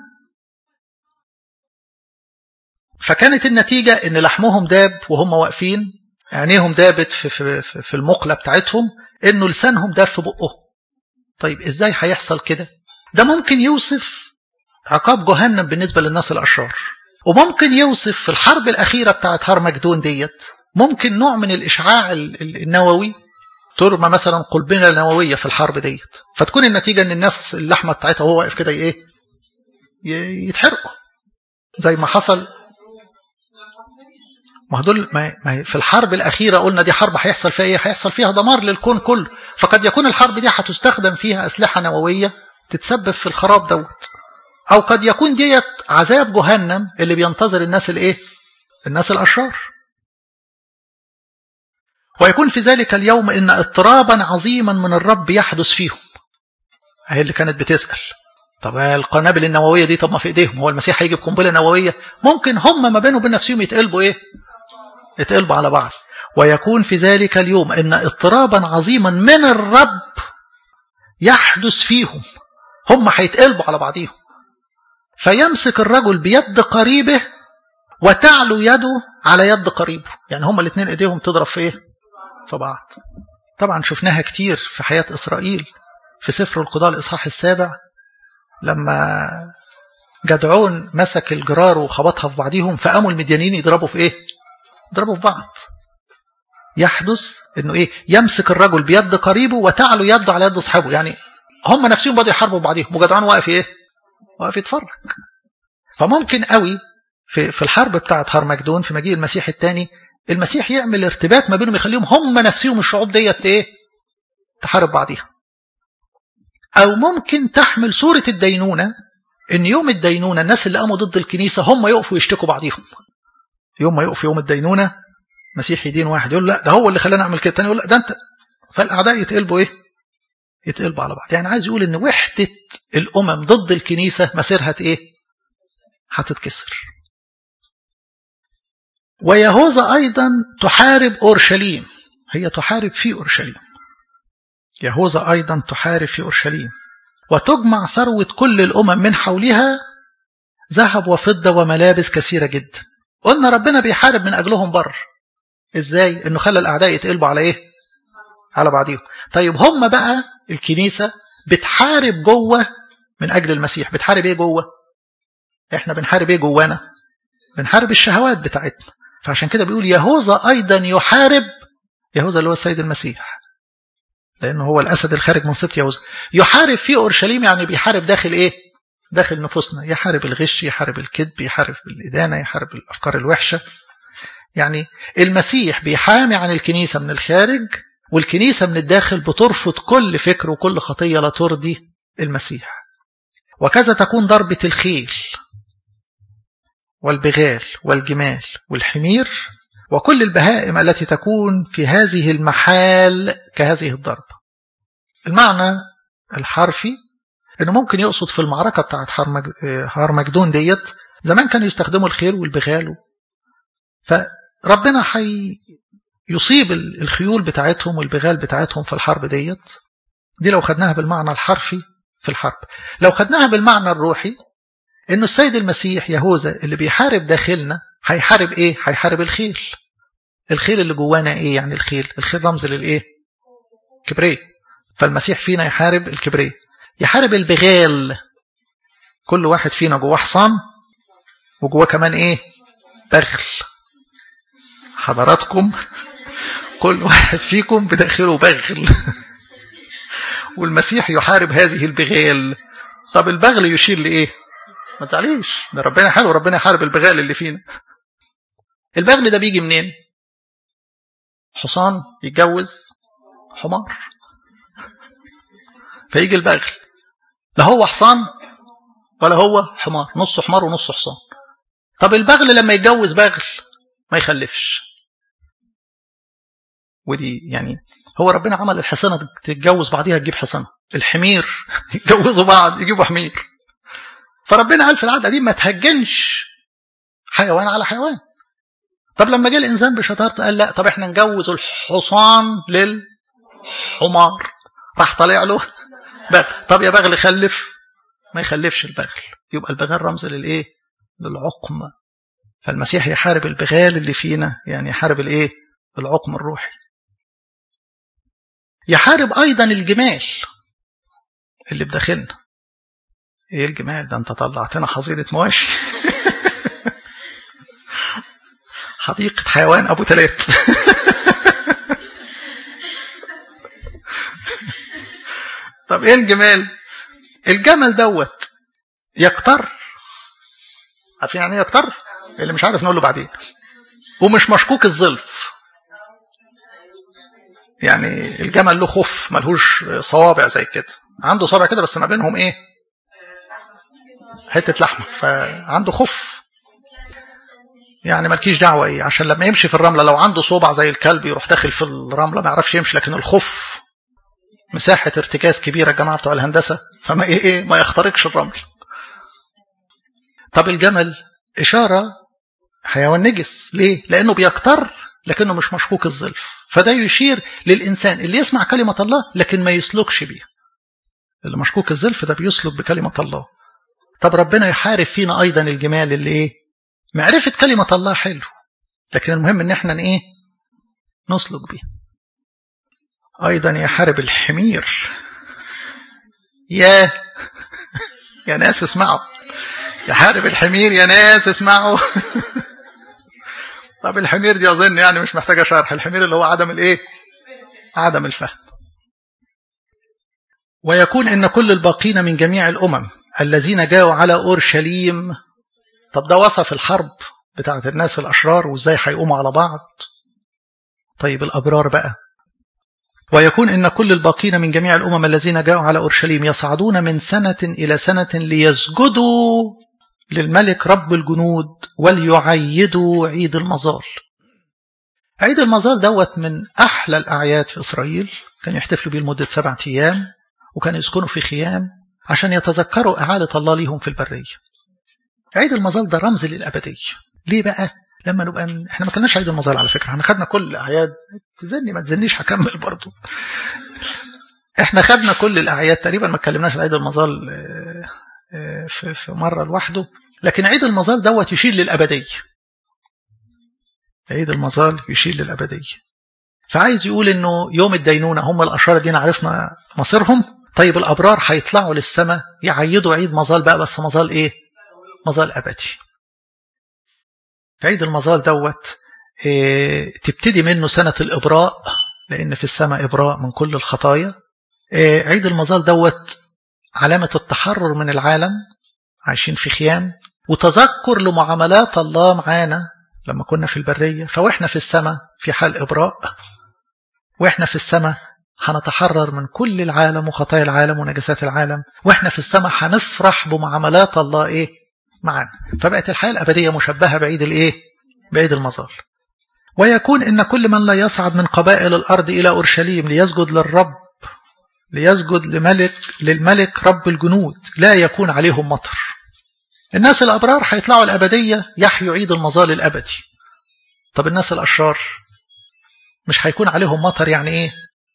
فكانت النتيجة ان لحمهم داب وهم واقفين عينيهم دابت في, في, في المقلة بتاعتهم انه لسانهم داب في بقهم طيب ازاي هيحصل كده ده ممكن يوصف عقاب جهنم بالنسبة للناس الأشرار وممكن يوصف في الحرب الأخيرة بتاعت هرمجدون ديت ممكن نوع من الإشعاع النووي ترمى مثلا قنبلة نووية في الحرب ديت فتكون النتيجة ان الناس اللحمة بتاعتها وهو واقف كده ايه يتحرقوا زي ما حصل ما دول ما في الحرب الأخيرة قلنا دي حرب هيحصل فيها ايه هيحصل فيها دمار للكون كله فقد يكون الحرب دي هتستخدم فيها أسلحة نووية تتسبب في الخراب دوت أو قد يكون ديت عذاب جهنم اللي بينتظر الناس الايه الناس الأشرار ويكون في ذلك اليوم إن اضطرابا عظيما من الرب يحدث فيهم هي اللي كانت بتسأل طب القنابل النووية دي طب ما في ايديهم هو المسيح هيجي بقنبلة نووية ممكن هم ما بينهم وبين نفسهم يتقلبوا ايه يتقلبوا على بعض ويكون في ذلك اليوم ان اضطرابا عظيما من الرب يحدث فيهم هم هيتقلبوا على بعضهم فيمسك الرجل بيد قريبه وتعلو يده على يد قريبه يعني هم الاثنين ايديهم تضرب في ايه في بعض طبعا شفناها كتير في حياة إسرائيل في سفر القضاء الإصحاح السابع لما جدعون مسك الجرار وخبطها في بعضهم فقاموا المديانين يضربوا في ايه يضربوا في بعض يحدث انه ايه يمسك الرجل بيد قريبه وتعلو يده على يد اصحابه يعني هم نفسهم بدأوا يحاربوا بعضهم وجدعون واقف ايه واقف يتفرج فممكن قوي في في الحرب بتاعه هرمجدون في مجيء المسيح الثاني المسيح يعمل ارتباك ما بينهم يخليهم هم نفسهم الشعوب ديت ايه تحارب بعضيها او ممكن تحمل صورة الدينونة ان يوم الدينونة الناس اللي قاموا ضد الكنيسة هم يقفوا يشتكوا بعضيهم يوم ما يقف يوم الدينونة مسيح يدين واحد يقول لا ده هو اللي خلاني اعمل كده تاني يقول لا ده انت فالاعداء يتقلبوا ايه يتقلبوا على بعض يعني عايز يقول ان وحدة الامم ضد الكنيسة مسيرها ايه هتتكسر ويهوذا ايضا تحارب اورشليم هي تحارب في اورشليم يهوذا ايضا تحارب في اورشليم وتجمع ثروة كل الامم من حولها ذهب وفضة وملابس كثيرة جدا قلنا ربنا بيحارب من اجلهم بر ازاي انه خلى الاعداء يتقلبوا على ايه على بعضهم طيب هم بقى الكنيسة بتحارب جوه من اجل المسيح بتحارب ايه جوه احنا بنحارب ايه جوانا بنحارب الشهوات بتاعتنا فعشان كده بيقول يهوذا ايضا يحارب يهوذا اللي هو السيد المسيح لانه هو الاسد الخارج من سبط يهوذا يحارب في اورشليم يعني بيحارب داخل ايه داخل نفوسنا يحارب الغش يحارب الكذب يحارب الادانه يحارب الافكار الوحشه يعني المسيح بيحامي عن الكنيسه من الخارج والكنيسه من الداخل بترفض كل فكر وكل خطيه لا ترضي المسيح وكذا تكون ضربه الخيل والبغال والجمال والحمير وكل البهائم التي تكون في هذه المحال كهذه الضربة المعنى الحرفي انه ممكن يقصد في المعركة بتاعت هارمجدون ديت زمان كانوا يستخدموا الخيل والبغال فربنا حي يصيب الخيول بتاعتهم والبغال بتاعتهم في الحرب ديت دي لو خدناها بالمعنى الحرفي في الحرب لو خدناها بالمعنى الروحي انه السيد المسيح يهوذا اللي بيحارب داخلنا هيحارب ايه هيحارب الخيل الخيل اللي جوانا ايه يعني الخيل الخيل رمز للايه كبرية فالمسيح فينا يحارب الكبرية يحارب البغال كل واحد فينا جواه حصان وجواه كمان ايه بغل حضراتكم كل واحد فيكم بداخله بغل والمسيح يحارب هذه البغال طب البغل يشير لايه ما تزعليش ده ربنا حلو ربنا يحارب البغال اللي فينا البغل ده بيجي منين حصان يتجوز حمار فيجي البغل لا هو حصان ولا هو حمار نص حمار ونص حصان طب البغل لما يتجوز بغل ما يخلفش ودي يعني هو ربنا عمل الحصانه تتجوز بعضيها تجيب حصانه الحمير يتجوزوا بعض يجيبوا حمير فربنا قال في العاده دي ما تهجنش حيوان على حيوان طب لما جه الانسان بشطارته قال لا طب احنا نجوز الحصان للحمار راح طالع له بغل طب يا بغل خلف ما يخلفش البغل يبقى البغال رمز للايه للعقم فالمسيح يحارب البغال اللي فينا يعني يحارب الايه العقم الروحي يحارب ايضا الجمال اللي بداخلنا ايه الجمال ده انت طلعتنا حظيره مواشي حديقة حيوان أبو ثلاث طب إيه الجمال؟ الجمل دوت يكتر عارفين يعني ايه يكتر؟ اللي مش عارف نقول له بعدين ومش مشكوك الظلف يعني الجمل له خف ملهوش صوابع زي كده عنده صابع كده بس ما بينهم ايه حته لحمه فعنده خف يعني مالكيش دعوه ايه عشان لما يمشي في الرمله لو عنده صوبع زي الكلب يروح داخل في الرمله ما يعرفش يمشي لكن الخف مساحه ارتكاز كبيره الجماعه بتوع الهندسه فما ايه ايه ما يخترقش الرمل طب الجمل اشاره حيوان نجس ليه لانه بيكتر لكنه مش مشكوك الظلف فده يشير للانسان اللي يسمع كلمه الله لكن ما يسلكش بيها اللي مشكوك الظلف ده بيسلك بكلمه الله طب ربنا يحارب فينا ايضا الجمال اللي ايه معرفة كلمة الله حلو لكن المهم ان احنا ايه نسلك بيه ايضا يحارب الحمير يا يا ناس اسمعوا يحارب الحمير يا ناس اسمعوا طب الحمير دي اظن يعني مش محتاجه شرح الحمير اللي هو عدم الايه عدم الفهم ويكون ان كل الباقين من جميع الامم الذين جاءوا على اورشليم طب ده وصف الحرب بتاعت الناس الأشرار وإزاي هيقوموا على بعض طيب الأبرار بقى ويكون إن كل الباقين من جميع الأمم الذين جاءوا على أورشليم يصعدون من سنة إلى سنة ليسجدوا للملك رب الجنود وليعيدوا عيد المظال عيد المظال دوت من أحلى الأعياد في إسرائيل كان يحتفلوا بيه لمدة سبعة أيام وكانوا يسكنوا في خيام عشان يتذكروا إعادة الله ليهم في البرية عيد المظال ده رمز للأبدية ليه بقى؟ لما نبقى ن... احنا ما كناش عيد المظال على فكرة احنا خدنا كل الأعياد تزني ما تزنيش هكمل برضو احنا خدنا كل الأعياد تقريبا ما اتكلمناش عن عيد المظال في... في مرة لوحده لكن عيد المظال دوت يشير للأبدية عيد المظال يشير للأبدية فعايز يقول انه يوم الدينونة هم الأشرار دينا عرفنا مصيرهم طيب الأبرار هيطلعوا للسماء يعيدوا عيد مظال بقى بس مظال ايه مظال أبدي عيد المظال دوت إيه تبتدي منه سنة الإبراء لأن في السماء إبراء من كل الخطايا إيه عيد المظال دوت علامة التحرر من العالم عايشين في خيام وتذكر لمعاملات الله معانا لما كنا في البرية فوإحنا في السماء في حال إبراء وإحنا في السماء هنتحرر من كل العالم وخطايا العالم ونجاسات العالم وإحنا في السماء هنفرح بمعاملات الله إيه معانا فبقت الحياة الأبدية مشبهة بعيد الإيه بعيد المظال ويكون إن كل من لا يصعد من قبائل الأرض إلى أورشليم ليسجد للرب ليسجد لملك للملك رب الجنود لا يكون عليهم مطر الناس الأبرار هيطلعوا الأبدية يحيوا عيد المظال الأبدي طب الناس الأشرار مش هيكون عليهم مطر يعني إيه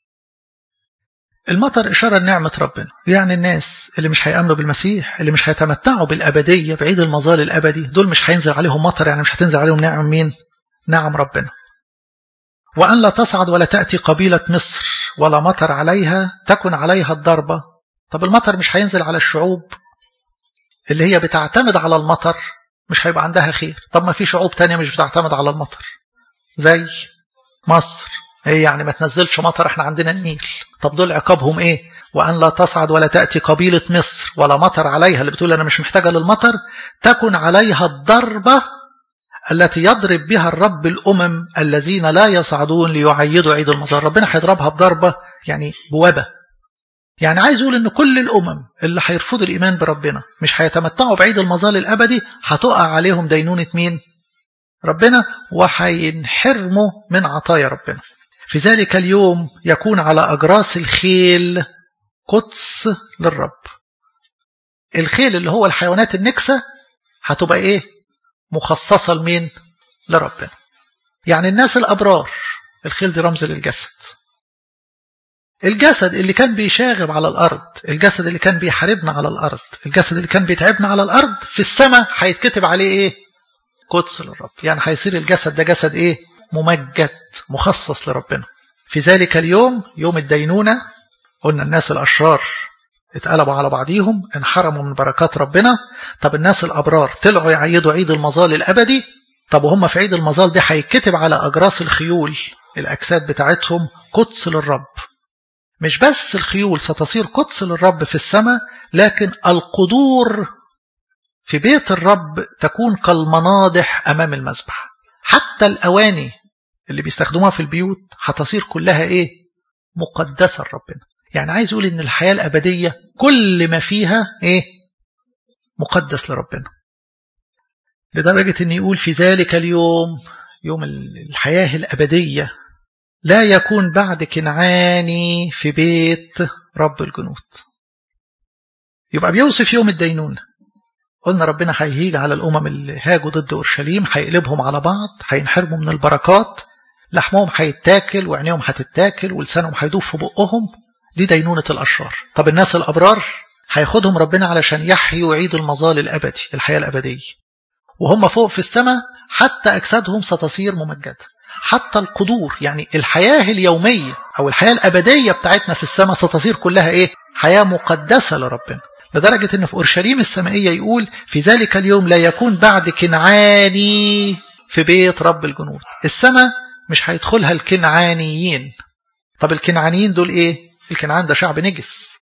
المطر إشارة لنعمة ربنا يعني الناس اللي مش هيأمنوا بالمسيح اللي مش هيتمتعوا بالأبدية بعيد المظال الأبدي دول مش هينزل عليهم مطر يعني مش هتنزل عليهم نعم مين نعم ربنا وأن لا تصعد ولا تأتي قبيلة مصر ولا مطر عليها تكن عليها الضربة طب المطر مش هينزل على الشعوب اللي هي بتعتمد على المطر مش هيبقى عندها خير طب ما في شعوب تانية مش بتعتمد على المطر زي مصر ايه يعني ما تنزلش مطر احنا عندنا النيل طب دول عقابهم ايه وأن لا تصعد ولا تأتي قبيلة مصر ولا مطر عليها اللي بتقول أنا مش محتاجة للمطر تكن عليها الضربة التي يضرب بها الرب الأمم الذين لا يصعدون ليعيدوا عيد المظال ربنا هيضربها بضربة يعني بوبة يعني عايز يقول ان كل الامم اللي هيرفضوا الايمان بربنا مش هيتمتعوا بعيد المظال الابدي هتقع عليهم دينونه مين ربنا وهينحرموا من عطايا ربنا في ذلك اليوم يكون على اجراس الخيل قدس للرب الخيل اللي هو الحيوانات النكسه هتبقى ايه مخصصه لمين لربنا يعني الناس الابرار الخيل دي رمز للجسد الجسد اللي كان بيشاغب على الأرض الجسد اللي كان بيحاربنا على الأرض الجسد اللي كان بيتعبنا على الأرض في السماء هيتكتب عليه إيه قدس للرب يعني هيصير الجسد ده جسد إيه ممجد مخصص لربنا في ذلك اليوم يوم الدينونة قلنا الناس الأشرار اتقلبوا على بعضيهم انحرموا من بركات ربنا طب الناس الأبرار طلعوا يعيدوا عيد المظال الأبدي طب وهم في عيد المظال دي هيتكتب على أجراس الخيول الأجساد بتاعتهم قدس للرب مش بس الخيول ستصير قدس للرب في السماء لكن القدور في بيت الرب تكون كالمناضح أمام المذبح حتى الأواني اللي بيستخدموها في البيوت هتصير كلها إيه مقدسة لربنا يعني عايز يقول إن الحياة الأبدية كل ما فيها إيه مقدس لربنا لدرجة إن يقول في ذلك اليوم يوم الحياة الأبدية لا يكون بعد كنعاني في بيت رب الجنود يبقى بيوصف يوم الدينونة قلنا ربنا هيهيج على الأمم اللي هاجوا ضد أورشليم هيقلبهم على بعض هينحرموا من البركات لحمهم هيتاكل وعينيهم هتتاكل ولسانهم هيدوب في بقهم دي دينونة الأشرار طب الناس الأبرار هياخدهم ربنا علشان يحيوا عيد المظال الأبدي الحياة الأبدية وهم فوق في السماء حتى أجسادهم ستصير ممجدة حتى القدور يعني الحياة اليومية أو الحياة الأبدية بتاعتنا في السماء ستصير كلها إيه؟ حياة مقدسة لربنا لدرجة أن في أورشليم السمائية يقول في ذلك اليوم لا يكون بعد كنعاني في بيت رب الجنود السماء مش هيدخلها الكنعانيين طب الكنعانيين دول إيه؟ الكنعان ده شعب نجس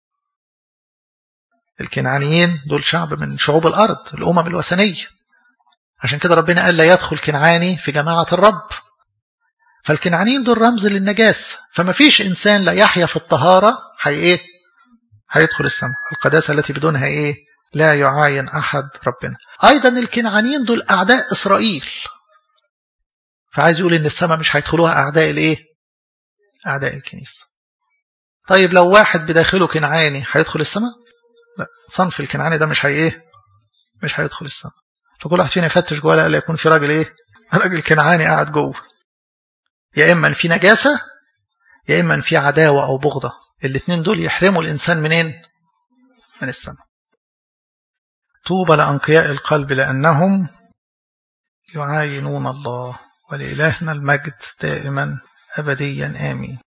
الكنعانيين دول شعب من شعوب الأرض الأمم الوثنية عشان كده ربنا قال لا يدخل كنعاني في جماعة الرب فالكنعانيين دول رمز للنجاسة فما فيش إنسان لا يحيا في الطهارة هي إيه هيدخل السماء القداسة التي بدونها إيه لا يعاين أحد ربنا أيضا الكنعانيين دول أعداء إسرائيل فعايز يقول إن السماء مش هيدخلوها أعداء الإيه أعداء الكنيسة طيب لو واحد بداخله كنعاني هيدخل السماء لا صنف الكنعاني ده مش هي إيه مش هيدخل السماء فكل واحد فينا يفتش جوه لا يكون في راجل إيه راجل كنعاني قاعد جوه يا إما في نجاسة يا إما في عداوة أو بغضة الاثنين دول يحرموا الإنسان منين من السماء طوبى لأنقياء القلب لأنهم يعاينون الله ولإلهنا المجد دائما أبديا آمين